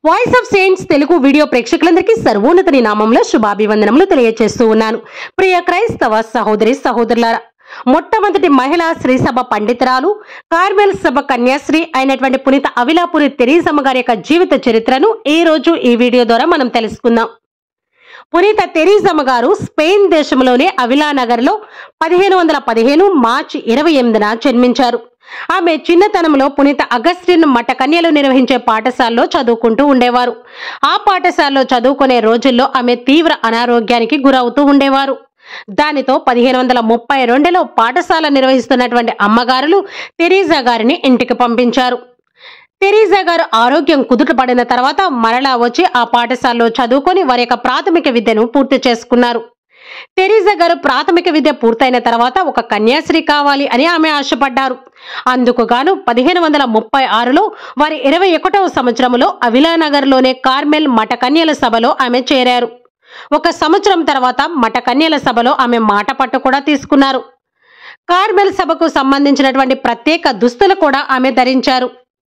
voice of saints Telugu video ప్రేక్షకులందరికీ సర్వోన్నతని నామంలో శుభాభివందనములు తెలియజేస్తూ ఉన్నాను ప్రియ క్రైస్తవ సహోదరి సహోదరులారా మొట్టమొదటి మహిళా శ్రీ సభ పండితురాలు కార్మెల్ సభ కన్యాశ్రీ అయినటువంటి పునీత అవిలాపురి తెరీసమ్మ గారి యొక్క జీవిత చరిత్రను ఈ రోజు ఈ వీడియో ద్వారా మనం తెలుసుకుందాం పునీత తెరీసమ్మ గారు స్పెయిన్ దేశంలోని అవిలా నగర్లో పదిహేను వందల పదిహేను మార్చి ఇరవై ఎనిమిదిన జన్మించారు ఆమె చిన్నతనంలో పునీత అగస్టిన్ మఠ కన్యలు నిర్వహించే పాఠశాలలో చదువుకుంటూ ఉండేవారు ఆ పాఠశాలలో చదువుకునే రోజుల్లో ఆమె తీవ్ర అనారోగ్యానికి గురవుతూ ఉండేవారు దానితో పదిహేను వందల ముప్పై రెండులో పాఠశాల నిర్వహిస్తున్నటువంటి అమ్మగారులు తెరీజా గారిని ఇంటికి పంపించారు తెరీజా గారు ఆరోగ్యం కుదుటపడిన తర్వాత మరలా వచ్చి ఆ పాఠశాలలో చదువుకొని వారి యొక్క ప్రాథమిక విద్యను పూర్తి చేసుకున్నారు తెరీజా గారు ప్రాథమిక విద్య పూర్తయిన తర్వాత ఒక కన్యాశ్రీ కావాలి అని ఆమె ఆశపడ్డారు అందుకు గాను పదిహేను వందల ముప్పై ఆరులో వారి ఇరవై ఒకటవ సంవత్సరంలో అవిలానగర్లోనే కార్మెల్ మఠ కన్యల సభలో ఆమె చేరారు ఒక సంవత్సరం తర్వాత మఠ కన్యల సభలో ఆమె మాట పట్టు కూడా తీసుకున్నారు కార్మెల్ సభకు సంబంధించినటువంటి ప్రత్యేక దుస్తులు కూడా ఆమె ధరించారు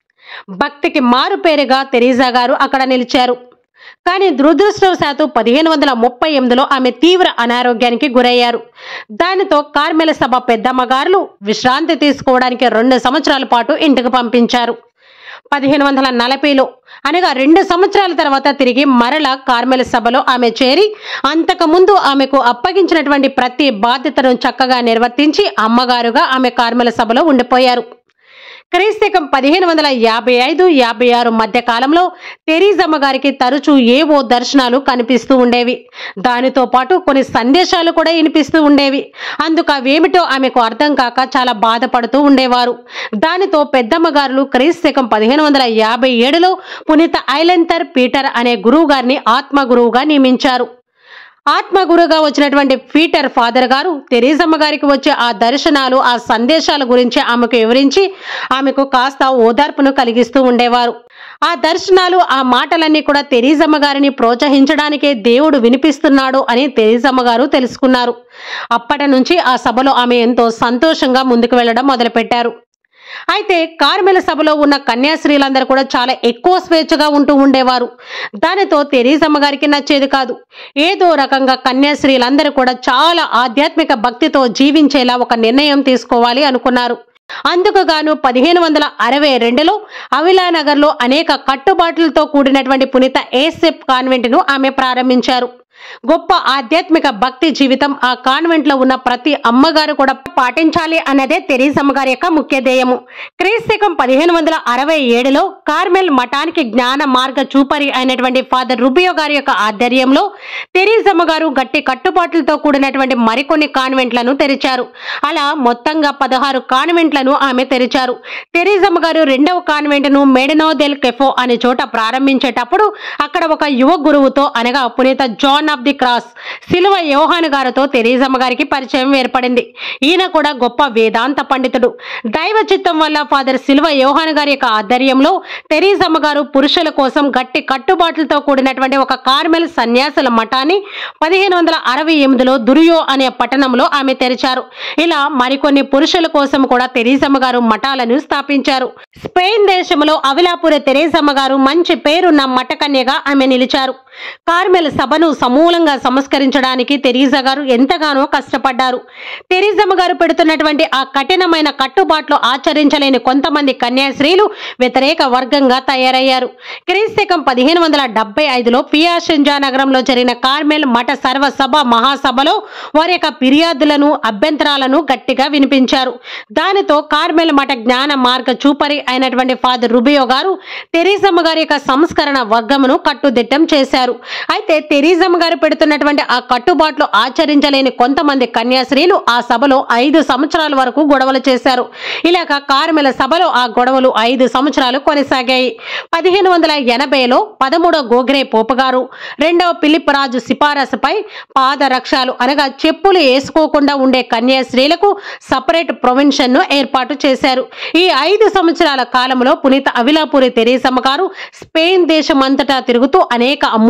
భక్తికి మారు పేరుగా తెరీజా గారు అక్కడ నిలిచారు కానీ దురదృష్టవశాత్తు పదిహేను వందల ముప్పై ఎనిమిదిలో ఆమె తీవ్ర అనారోగ్యానికి గురయ్యారు దానితో కార్మెల సభ పెద్దమ్మగారులు విశ్రాంతి తీసుకోవడానికి రెండు సంవత్సరాల పాటు ఇంటికి పంపించారు పదిహేను వందల నలభైలో అనగా రెండు సంవత్సరాల తర్వాత తిరిగి మరల కార్మెల సభలో ఆమె చేరి అంతకుముందు ఆమెకు అప్పగించినటువంటి ప్రతి బాధ్యతను చక్కగా నిర్వర్తించి అమ్మగారుగా ఆమె కార్మెల సభలో ఉండిపోయారు క్రీస్తకం పదిహేను వందల యాభై ఐదు యాభై ఆరు మధ్య కాలంలో తెరీజమ్మ గారికి తరచూ ఏవో దర్శనాలు కనిపిస్తూ ఉండేవి దానితో పాటు కొన్ని సందేశాలు కూడా వినిపిస్తూ ఉండేవి అందుకు అవేమిటో ఆమెకు అర్థం కాక చాలా బాధపడుతూ ఉండేవారు దానితో పెద్దమ్మగారులు క్రీస్తకం పదిహేను వందల యాభై ఏడులో పునీత ఐలెంతర్ పీటర్ అనే గురువు గారిని ఆత్మ గురువుగా నియమించారు ఆత్మ గురుగా వచ్చినటువంటి పీటర్ ఫాదర్ గారు తెరీజమ్మ గారికి వచ్చే ఆ దర్శనాలు ఆ సందేశాల గురించి ఆమెకు వివరించి ఆమెకు కాస్త ఓదార్పును కలిగిస్తూ ఉండేవారు ఆ దర్శనాలు ఆ మాటలన్నీ కూడా తెరీజమ్మ గారిని ప్రోత్సహించడానికే దేవుడు వినిపిస్తున్నాడు అని తెరీజమ్మ గారు తెలుసుకున్నారు అప్పటి నుంచి ఆ సభలో ఆమె ఎంతో సంతోషంగా ముందుకు వెళ్ళడం మొదలుపెట్టారు అయితే కార్మెల సభలో ఉన్న కన్యాశ్రీలందరూ కూడా చాలా ఎక్కువ స్వేచ్ఛగా ఉంటూ ఉండేవారు దానితో తెరీసమ్మ గారికి నచ్చేది కాదు ఏదో రకంగా కన్యాశ్రీలందరూ కూడా చాలా ఆధ్యాత్మిక భక్తితో జీవించేలా ఒక నిర్ణయం తీసుకోవాలి అనుకున్నారు అందుకు గాను పదిహేను వందల అరవై రెండులో అవిలానగర్లో అనేక కట్టుబాట్లతో కూడినటువంటి పునీత ఏసెప్ కాన్వెంట్ను ఆమె ప్రారంభించారు గొప్ప ఆధ్యాత్మిక భక్తి జీవితం ఆ కాన్వెంట్ లో ఉన్న ప్రతి అమ్మగారు కూడా పాటించాలి అన్నదే తెరీసమ్మ గారి యొక్క ముఖ్య ధ్యేయము క్రీస్తకం పదిహేను వందల అరవై ఏడులో కార్మెల్ మఠానికి జ్ఞాన మార్గ చూపరి అయినటువంటి ఫాదర్ రుబియో గారి యొక్క ఆధ్వర్యంలో తెరీసమ్మ గారు గట్టి కట్టుబాట్లతో కూడినటువంటి మరికొన్ని కాన్వెంట్లను తెరిచారు అలా మొత్తంగా పదహారు కాన్వెంట్లను ఆమె తెరిచారు తెరీసమ్మ గారు రెండవ కాన్వెంట్ ను మెడినో దెల్ కెఫో అనే చోట ప్రారంభించేటప్పుడు అక్కడ ఒక యువ గురువుతో అనగా పునీత జాన్ ఆఫ్ ది క్రాస్ సిలువ యోహాను గారితో తెరీసమ్మ గారికి పరిచయం ఏర్పడింది ఈయన కూడా గొప్ప వేదాంత పండితుడు దైవ చిత్తం వల్ల ఫాదర్ సిలువ యోహాను గారి యొక్క ఆధ్వర్యంలో తెరీసమ్మ గారు పురుషుల కోసం గట్టి కట్టుబాట్లతో కూడినటువంటి ఒక కార్మెల్ సన్యాసుల మఠాన్ని పదిహేను వందల అరవై ఎనిమిదిలో దురియో అనే పట్టణంలో ఆమె తెరిచారు ఇలా మరికొన్ని పురుషుల కోసం కూడా తెరీసమ్మ గారు మఠాలను స్థాపించారు స్పెయిన్ దేశంలో అవిలాపుర తెరీసమ్మ గారు మంచి పేరున్న మఠకన్యగా ఆమె నిలిచారు కార్మెల్ సభను సమూలంగా సంస్కరించడానికి తెరీజా గారు ఎంతగానో కష్టపడ్డారు తెరీజమ్మ గారు పెడుతున్నటువంటి ఆ కఠినమైన కట్టుబాట్లు ఆచరించలేని కొంతమంది కన్యాశ్రీలు వ్యతిరేక వర్గంగా తయారయ్యారు క్రీస్తకం పదిహేను వందల డెబ్బై ఐదులో పియాషంజా నగరంలో జరిగిన కార్మెల్ మఠ సర్వసభ మహాసభలో వారి యొక్క ఫిర్యాదులను అభ్యంతరాలను గట్టిగా వినిపించారు దానితో కార్మెల్ మఠ జ్ఞాన మార్గ చూపరి అయినటువంటి ఫాదర్ రుబియో గారు తెరీసమ్మ గారి యొక్క సంస్కరణ వర్గమును కట్టుదిట్టం చేశారు అయితే తెరీజమ్మ గారు పెడుతున్నటువంటి ఆ కట్టుబాట్లు ఆచరించలేని కొంతమంది కన్యాశ్రీలు ఆ సభలో ఐదు సంవత్సరాల వరకు గొడవలు చేశారు ఇలాగ కార్మెల సభలో ఆ గొడవలు ఐదు సంవత్సరాలు కొనసాగాయి పదిహేను వందల ఎనభైలో పదమూడో గోగ్రే పోపు గారు రెండవ పిలిప్ రాజు సిఫారసుపై పాదరక్షాలు అనగా చెప్పులు వేసుకోకుండా ఉండే కన్యాశ్రీలకు సపరేట్ ప్రొవిన్షన్ ను ఏర్పాటు చేశారు ఈ ఐదు సంవత్సరాల కాలంలో పునీత అవిలాపురి తెరీసమ్మ గారు స్పెయిన్ దేశమంతటా తిరుగుతూ అనేక అమూల్య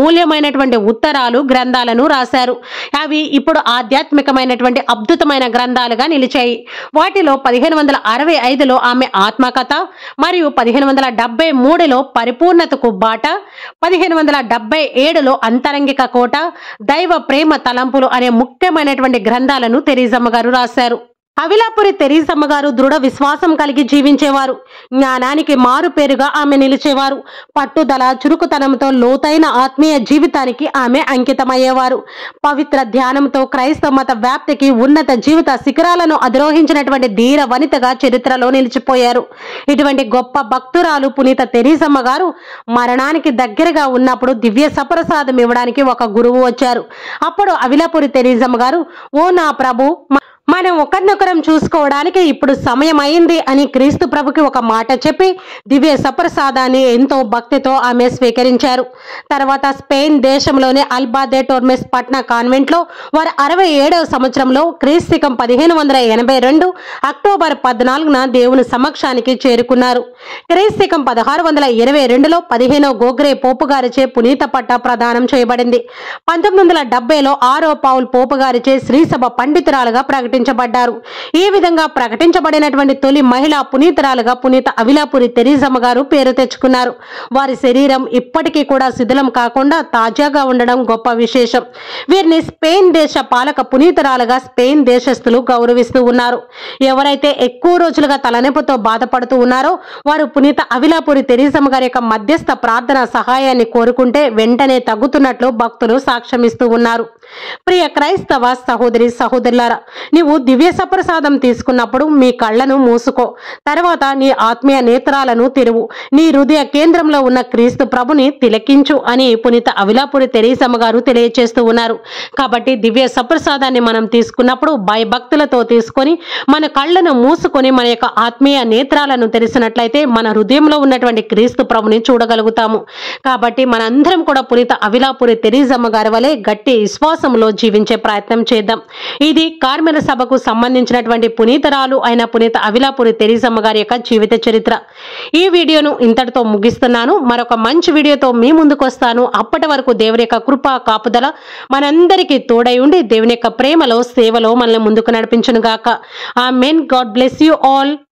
అమూల్యమైనటువంటి ఉత్తరాలు గ్రంథాలను రాశారు అవి ఇప్పుడు ఆధ్యాత్మికమైనటువంటి అద్భుతమైన గ్రంథాలుగా నిలిచాయి వాటిలో పదిహేను వందల అరవై ఐదులో ఆమె ఆత్మకథ మరియు పదిహేను వందల డెబ్బై మూడులో పరిపూర్ణతకు బాట పదిహేను వందల డెబ్బై ఏడులో అంతరంగిక కోట దైవ ప్రేమ తలంపులు అనే ముఖ్యమైనటువంటి గ్రంథాలను తెరీజమ్మ గారు రాశారు అవిలాపురి తెరీసమ్మ గారు దృఢ విశ్వాసం కలిగి జీవించేవారు జ్ఞానానికి మారు పేరుగా ఆమె నిలిచేవారు పట్టుదల చురుకుతనంతో లోతైన ఆత్మీయ జీవితానికి ఆమె అంకితమయ్యేవారు పవిత్ర ధ్యానంతో క్రైస్తవ మత వ్యాప్తికి ఉన్నత జీవిత శిఖరాలను అధిరోహించినటువంటి ధీర వనితగా చరిత్రలో నిలిచిపోయారు ఇటువంటి గొప్ప భక్తురాలు పునీత తెరీసమ్మ గారు మరణానికి దగ్గరగా ఉన్నప్పుడు దివ్య సప్రసాదం ఇవ్వడానికి ఒక గురువు వచ్చారు అప్పుడు అవిలాపురి తెరీసమ్మ గారు ఓ నా ప్రభు మ- మనం ఒకరినొకరం చూసుకోవడానికి ఇప్పుడు సమయం అయింది అని క్రీస్తు ప్రభుకి ఒక మాట చెప్పి దివ్య సప్రసాదాన్ని ఎంతో భక్తితో ఆమె స్వీకరించారు తర్వాత స్పెయిన్ దేశంలోని అల్బాదే టోర్మెస్ పట్న కాన్వెంట్లో వారు అరవై ఏడవ సంవత్సరంలో క్రీస్తికం పదిహేను వందల ఎనభై రెండు అక్టోబర్ పద్నాలుగున దేవుని సమక్షానికి చేరుకున్నారు క్రీస్తికం పదహారు వందల ఇరవై రెండులో పదిహేనో గోగ్రే పోపు గారిచే పునీత పట్ట ప్రదానం చేయబడింది పంతొమ్మిది వందల డెబ్బైలో ఆరో పౌల్ పోపు గారిచే శ్రీసభ పండితురాలుగా ప్రకటించబడ్డారు ఈ విధంగా ప్రకటించబడినటువంటి తొలి మహిళా పునీతురాలుగా పునీత అవిలాపురి తెరీజమ్మ గారు పేరు తెచ్చుకున్నారు వారి శరీరం ఇప్పటికీ కూడా శిథిలం కాకుండా తాజాగా ఉండడం గొప్ప విశేషం వీరిని స్పెయిన్ దేశ పాలక పునీతురాలుగా స్పెయిన్ దేశస్థులు గౌరవిస్తూ ఉన్నారు ఎవరైతే ఎక్కువ రోజులుగా తలనొప్పితో బాధపడుతూ ఉన్నారో వారు పునీత అవిలాపురి తెరీసమ్మ గారి యొక్క మధ్యస్థ ప్రార్థన సహాయాన్ని కోరుకుంటే వెంటనే తగ్గుతున్నట్లు భక్తులు సాక్ష్యమిస్తూ ఉన్నారు ప్రియ క్రైస్తవ సహోదరి సహోదరులారా నీవు దివ్య సప్రసాదం తీసుకున్నప్పుడు మీ కళ్ళను మూసుకో తర్వాత నీ ఆత్మీయ నేత్రాలను తెరువు నీ హృదయ కేంద్రంలో ఉన్న క్రీస్తు ప్రభుని తిలకించు అని పునీత అవిలాపురి తెరీసమ్మ గారు తెలియచేస్తూ ఉన్నారు కాబట్టి దివ్య సప్రసాదాన్ని మనం తీసుకున్నప్పుడు భయభక్తులతో తీసుకొని మన కళ్ళను మూసుకొని మన యొక్క ఆత్మీయ నేత్రాలను తెరిచినట్లయితే మన హృదయంలో ఉన్నటువంటి క్రీస్తు ప్రభుని చూడగలుగుతాము కాబట్టి మనందరం కూడా పునీత అవిలాపురి తెరీజమ్మ గారి వలె గట్టి విశ్వాసంలో జీవించే ప్రయత్నం చేద్దాం ఇది కార్మిక సభకు సంబంధించినటువంటి పునీతరాలు అయిన పునీత అవిలాపురి తెరీజమ్మ గారి యొక్క జీవిత చరిత్ర ఈ వీడియోను ఇంతటితో ముగిస్తున్నాను మరొక మంచి వీడియోతో మీ ముందుకు వస్తాను అప్పటి వరకు దేవుని యొక్క కృప కాపుదల మనందరికీ తోడై ఉండి దేవుని యొక్క ప్రేమలో సేవలో మనల్ని ముందుకు నడిపించును గాక amen God bless you all